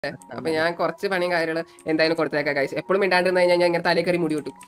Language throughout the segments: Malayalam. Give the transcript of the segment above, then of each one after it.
അപ്പൊ ഞാൻ കുറച്ച് പണിയും കാര്യങ്ങൾ എന്തായാലും കൊടുത്തേക്കാം കഴിച്ച് എപ്പോഴും മിണ്ടാണ്ടിരുന്ന് കഴിഞ്ഞാൽ ഞാൻ ഇങ്ങനെ തലേ കയറി മുടി കിട്ടും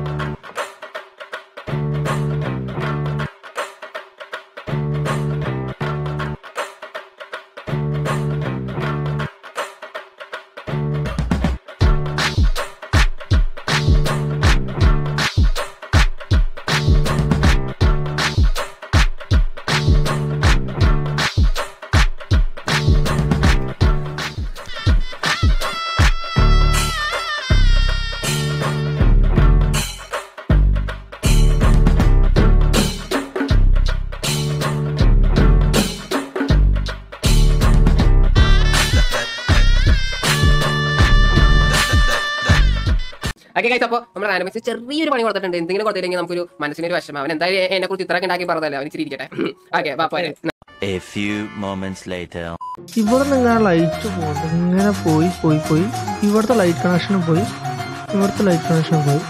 ഓക്കെ കഴിച്ച് അപ്പോൾ നമ്മൾ ആനിമൽസ് ചെറിയൊരു പണി കൊടുത്തിട്ടുണ്ട് എന്തെങ്കിലും കൊടുത്തില്ലെങ്കിൽ നമുക്കൊരു മനസ്സിനൊരു വിഷമം അവൻ എന്തായാലും എന്നെ കുറിച്ച് ഇത്രയൊക്കെ ഉണ്ടാക്കി പറഞ്ഞതല്ലേ അവൻ ഇച്ചിരി ഇരിക്കട്ടെ ഓക്കെ പാപ്പോരെ A few moments later. ഇവിടെ നിന്ന് ലൈറ്റ് പോകുന്നു ഇങ്ങനെ പോയി പോയി പോയി ഇവിടുത്തെ ലൈറ്റ് കണക്ഷനും പോയി ഇവിടുത്തെ ലൈറ്റ് കണക്ഷനും പോയി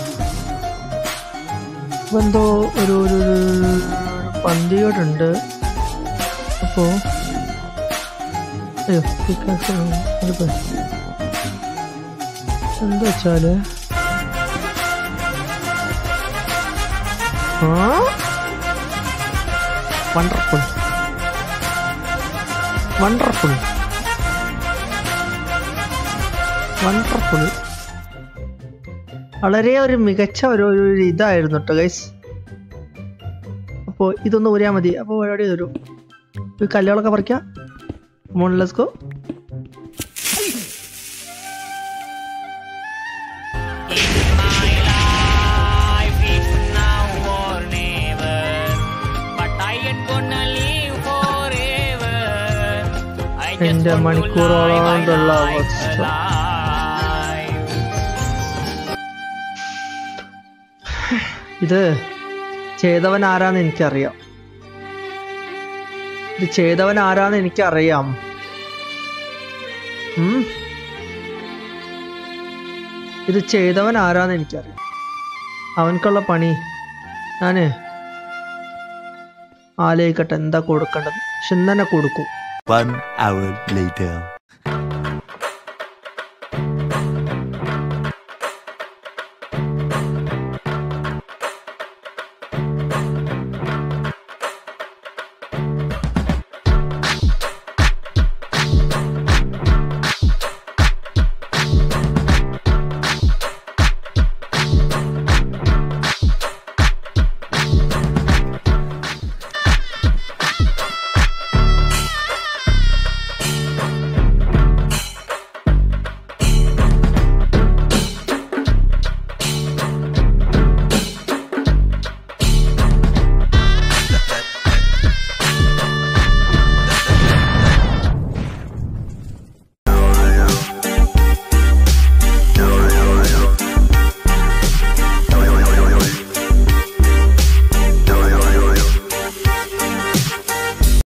ഇപ്പൊ എന്തോ ഒരു ഒരു ഒരു പന്തിയോടുണ്ട് അപ്പോ അയ്യോ ഈ connection അത് പോയി. എന്താ വെച്ചാല് ആ വണ്ടർഫുൾ വണ്ടർഫുൾ വണ്ടർഫുൾ വളരെ ഒരു മികച്ച ഒരു ഒരു ഒരു ഇതായിരുന്നു കേട്ടോ ഗൈസ് അപ്പോൾ ഇതൊന്ന് ഊരിയാൽ മതി അപ്പോൾ പരിപാടി തരും ഈ കല്ലുകളൊക്കെ പറിക്കാം മോൺ let's go life is now or never. But I ain't gonna live forever. I just എന്റെ want to മണിക്കൂറോളം live my കൊണ്ടുള്ള life അവസ്ഥ. alive. ഇത് ചെയ്തവൻ ആരാന്ന് എനിക്കറിയാം ഇത് ചെയ്തവൻ ആരാന്ന് എനിക്കറിയാം ഉം. ഇത് ചെയ്തവൻ ആരാന്ന് എനിക്കറിയാം അവൻക്കുള്ള പണി ഞാന് ആലോചിക്കട്ടെ എന്താ കൊടുക്കേണ്ടത് പക്ഷെ ഇന്ന് തന്നെ കൊടുക്കും One hour later.